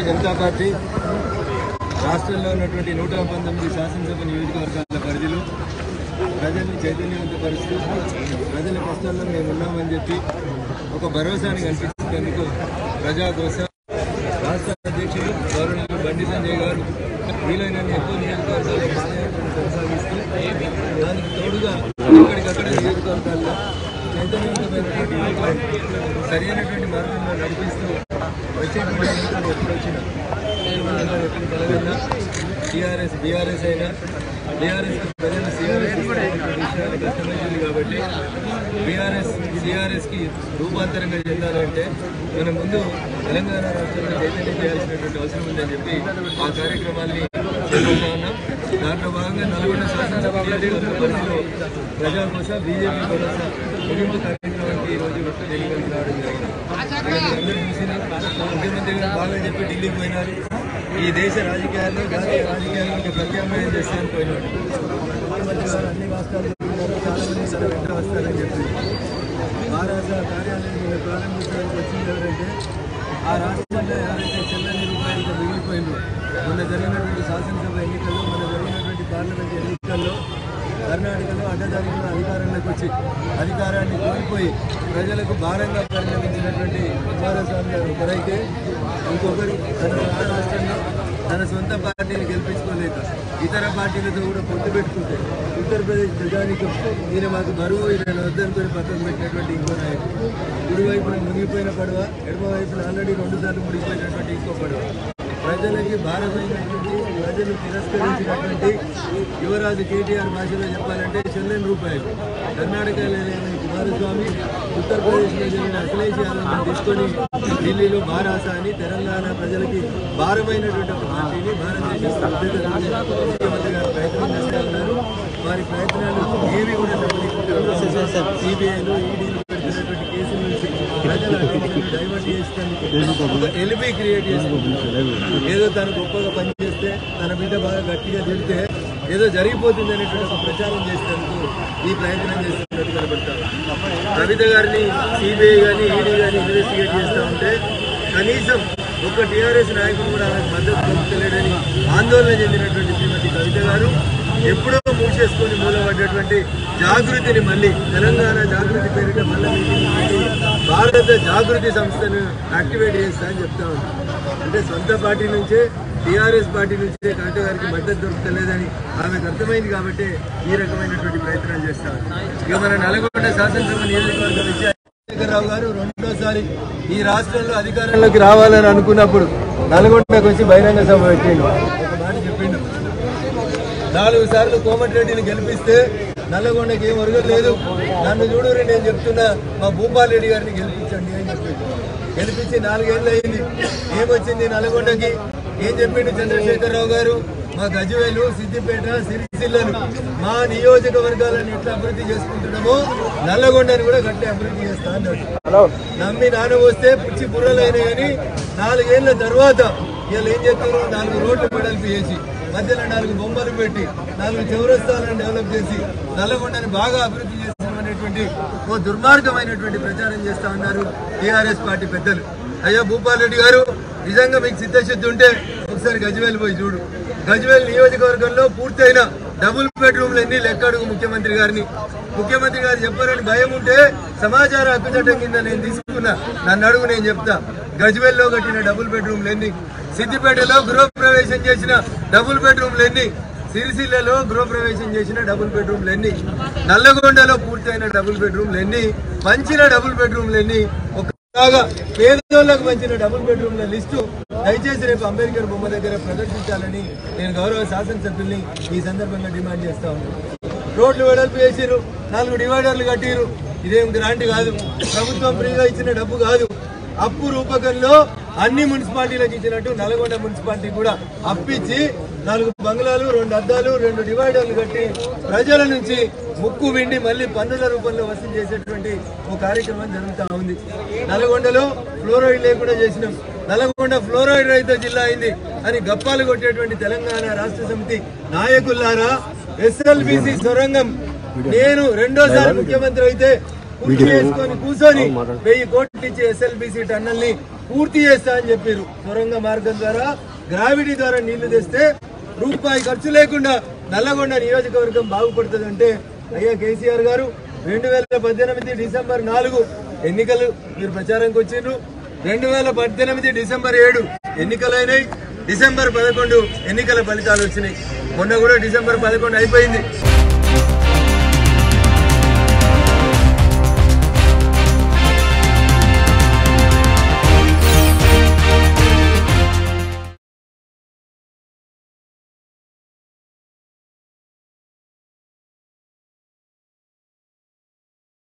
Janata party రాష్ట్రంలో ఉన్నటువంటి నూట పంతొమ్మిది శాసనసభ నియోజకవర్గాల పరిధిలో ప్రజల్ని చైతన్యవంతపరుస్తూ ప్రజల కష్టాల్లో మేము ఉన్నామని చెప్పి ఒక భరోసాని కల్పించేందుకు ప్రజా కోసం రాష్ట్ర అధ్యక్షులు గౌరవనీయులు బండి సంజయ్ గారు వీలైన ఎక్కువ నియోజకవర్గాల్లో పాదయాత్రను కొనసాగిస్తూ దానికి తోడుగా ఎక్కడికక్కడ నియోజకవర్గాల్లో చైతన్యవంతమైనటువంటి యువకులను సరైనటువంటి మార్గంలో నడిపిస్తూ వచ్చేటువంటి ఎన్నికలు ఎప్పుడు వచ్చినా తెలంగాణలో ఎక్కడ కలగన్నా టీఆర్ఎస్ బీఆర్ఎస్ అయినా బీఆర్ఎస్ ప్రజలు సిఆర్ఎస్ విషయాలు కష్టమైంది కాబట్టి బీఆర్ఎస్ సిఆర్ఎస్కి రూపాంతరంగా చెందాలంటే మనం ముందు తెలంగాణ రాష్ట్రంలో చైతన్యం చేయాల్సినటువంటి అవసరం ఉందని చెప్పి ఆ కార్యక్రమాన్ని చేపడతా ఉన్నాం దాంట్లో భాగంగా నల్గొండ శాసనసభ నియోజకవర్గ పరిధిలో ప్రజా కోసం బీజేపీ భరోసా ముగింపు కార్యక్రమానికి ఈరోజు ఢిల్లీకి రావడం జరిగింది అందరూ చూసిన ముఖ్యమంత్రి గారు బాగా చెప్పి ఢిల్లీకి పోయినారు ఈ దేశ రాజకీయాల్లో జాతీయ రాజకీయాల్లో ప్రత్యామ్నాయం చేస్తాను పోయినాడు ముఖ్యమంత్రి గారు అన్ని రాష్ట్రాల్లో ఉన్నారు, చాలా మంది తన వెంట వస్తారని చెప్పి మహారాజ కార్యాలయం మీద ప్రారంభించడానికి వచ్చింది ఎవరంటే ఆ రాష్ట్రంలో ఎవరైతే చెల్లని రూపాయలతో మిగిలిపోయిందో మొన్న జరిగినటువంటి శాసనసభ ఎన్నికల్లో మొన్న జరిగినటువంటి పార్లమెంట్ ఎన్నికల్లో కర్ణాటకలో అడ్డదారులను అధికారంలోకి వచ్చి అధికారాన్ని కోల్పోయి ప్రజలకు భారంగా పరిణమించినటువంటి కుమారస్వామి గారు ఒకరైతే ఇంకొకరు తన సొంత రాష్ట్రంలో తన సొంత పార్టీని గెలిపించుకోలేక ఇతర పార్టీలతో కూడా పొత్తు పెట్టుకుంటే ఉత్తరప్రదేశ్ ప్రజానికం ఈయన మాకు బరువు ఈయన వద్దనుకొని పక్కన పెట్టినటువంటి ఇంకో నాయకుడు కుడి వైపున మునిగిపోయిన పడవ ఎడమ వైపున ఆల్రెడీ రెండు సార్లు మునిగిపోయినటువంటి ఇంకో పడవ ప్రజలకి భారమైనటువంటి ప్రజలు తిరస్కరించినటువంటి యువరాజు కేటీఆర్ భాషలో చెప్పాలంటే చెల్లెని రూపాయలు కర్ణాటకలో లేని కుమారస్వామి ఉత్తరప్రదేశ్లో జరిగిన అఖిలేష్ యాదవ్ని తీసుకొని ఢిల్లీలో బారాస అని తెలంగాణ ప్రజలకి భారమైనటువంటి ఒక పార్టీని భారతదేశ ముఖ్యమంత్రి గారు ప్రయత్నం చేస్తూ ఉన్నారు వారి ప్రయత్నాలు ఏవి కూడా సిబిఐలు ఈడీలు పెడుతున్నటువంటి కేసుల నుంచి ప్రజల అటెన్షన్ డైవర్ట్ చేస్తానికి ఒక ఎలిబి క్రియేట్ చేసుకుంటున్నారు ఏదో తను గొప్పగా పనిచేస్తే తన బిడ్డ బాగా గట్టిగా తిడితే ఏదో జరిగిపోతుంది అనేటువంటి ఒక ప్రచారం చేసేందుకు ఈ ప్రయత్నం చేస్తున్నట్టు కనబడతారు కవిత గారిని సిబిఐ కానీ ఈడీ కానీ ఇన్వెస్టిగేట్ చేస్తూ ఉంటే కనీసం ఒక్క టీఆర్ఎస్ నాయకుడు కూడా ఆమెకు మద్దతు పొందుతలేడని ఆందోళన చెందినటువంటి శ్రీమతి కవిత గారు ఎప్పుడో మూసేసుకొని మూలపడ్డటువంటి జాగృతిని మళ్ళీ తెలంగాణ జాగృతి పేరిట మళ్ళీ మీటింగ్ పెట్టి భారత జాగృతి సంస్థను యాక్టివేట్ చేస్తా అని చెప్తా ఉన్నాం అంటే సొంత పార్టీ నుంచే టీఆర్ఎస్ పార్టీ నుంచే కవిత గారికి మద్దతు దొరకలేదని ఆమెకు అర్థమైంది కాబట్టి ఈ రకమైనటువంటి ప్రయత్నాలు చేస్తారు ఇక మన నల్గొండ శాసనసభ నియోజకవర్గం నుంచి చంద్రశేఖరరావు గారు రెండోసారి ఈ రాష్ట్రంలో అధికారంలోకి రావాలని అనుకున్నప్పుడు నల్గొండకు వచ్చి బహిరంగ సభ పెట్టిండు ఒక మాట చెప్పిండు నాలుగు సార్లు కోమటిరెడ్డిని గెలిపిస్తే నల్లగొండకి ఏం ఒరగలేదు నన్ను చూడరు నేను చెప్తున్నా మా భూపాల్ రెడ్డి గారిని గెలిపించండి అని చెప్పిండు గెలిపించి నాలుగేళ్ళు అయింది ఏమొచ్చింది నల్గొండకి ఏం చెప్పిండు చంద్రశేఖరరావు గారు మా గజవేలు సిద్దిపేట సిరిసిల్లలు మా నియోజకవర్గాలను ఎట్లా అభివృద్ధి చేసుకుంటున్నామో నల్లగొండని కూడా గట్టి అభివృద్ధి చేస్తా అన్నాడు నమ్మి నాన్న వస్తే పిచ్చి బుర్రలైన కానీ నాలుగేళ్ల తర్వాత వీళ్ళు ఏం చేస్తున్నారు నాలుగు రోడ్లు మెడల్పి చేసి మధ్యలో నాలుగు బొమ్మలు పెట్టి నాలుగు చౌరస్తాలను డెవలప్ చేసి నల్లగొండని బాగా అభివృద్ధి చేస్తామనేటువంటి ఓ దుర్మార్గమైనటువంటి ప్రచారం చేస్తా ఉన్నారు టీఆర్ఎస్ పార్టీ పెద్దలు అయ్యా భూపాల్ రెడ్డి గారు నిజంగా మీకు చిత్తశుద్ధి ఉంటే ఒకసారి గజ్వేల్ పోయి చూడు గజ్వేల్ నియోజకవర్గంలో పూర్తయిన డబుల్ బెడ్రూమ్లు ఎన్ని లెక్కడుగు ముఖ్యమంత్రి గారిని ముఖ్యమంత్రి గారు చెప్పారని భయం ఉంటే సమాచార హక్కు చట్టం కింద నేను తీసుకున్నా నన్ను అడుగు నేను చెప్తా గజ్వేల్లో కట్టిన డబుల్ బెడ్రూమ్లు ఎన్ని సిద్దిపేటలో గృహ ప్రవేశం చేసిన డబుల్ బెడ్రూమ్లు ఎన్ని సిరిసిల్లలో గృహ ప్రవేశం చేసిన డబుల్ బెడ్రూమ్లు ఎన్ని నల్లగొండలో పూర్తయిన డబుల్ బెడ్రూమ్లు ఎన్ని పంచిన డబుల్ బెడ్రూమ్లు ఎన్ని ఒకలాగా పేదోళ్లకు పంచిన డబుల్ బెడ్రూమ్ల లిస్టు దయచేసి రేపు అంబేద్కర్ బొమ్మ దగ్గర ప్రదర్శించాలని నేను గౌరవ శాసనసభ్యుల్ని ఈ సందర్భంగా డిమాండ్ చేస్తా ఉన్నాను రోడ్లు వెడల్పు చేసిరు నాలుగు డివైడర్లు కట్టిరు ఇదేం గ్రాంట్ కాదు ప్రభుత్వం ఫ్రీగా ఇచ్చిన డబ్బు కాదు అప్పు రూపకంలో అన్ని మున్సిపాలిటీలకు ఇచ్చినట్టు నల్గొండ మున్సిపాలిటీ కూడా అప్పిచ్చి నాలుగు బంగ్లాలు రెండు అద్దాలు రెండు డివైడర్లు కట్టి ప్రజల నుంచి ముక్కు విండి మళ్ళీ పన్నుల రూపంలో వసూలు చేసేటువంటి ఒక కార్యక్రమం జరుగుతూ ఉంది నల్గొండలో ఫ్లోరైడ్ లేకుండా చేసినాం నల్గొండ ఫ్లోరైడ్ రహిత జిల్లా అయింది అని గప్పాలు కొట్టేటువంటి తెలంగాణ రాష్ట్ర సమితి నాయకులారా ఎస్ఎల్బిసి సొరంగం నేను రెండోసారి ముఖ్యమంత్రి అయితే పూర్తి చేసుకొని కూర్చొని వెయ్యి కోట్లు ఇచ్చి ఎస్ఎల్బిసి టన్నల్ ని పూర్తి చేస్తా అని చెప్పారు సొరంగ మార్గం ద్వారా గ్రావిటీ ద్వారా నీళ్లు తెస్తే రూపాయి ఖర్చు లేకుండా నల్లగొండ నియోజకవర్గం బాగుపడుతుందంటే అయ్యా కేసీఆర్ గారు రెండు వేల పద్దెనిమిది డిసెంబర్ నాలుగు ఎన్నికలు మీరు ప్రచారానికి వచ్చిండ్రు రెండు వేల పద్దెనిమిది డిసెంబర్ ఏడు ఎన్నికలైనాయి డిసెంబర్ పదకొండు ఎన్నికల ఫలితాలు వచ్చినాయి మొన్న కూడా డిసెంబర్ పదకొండు అయిపోయింది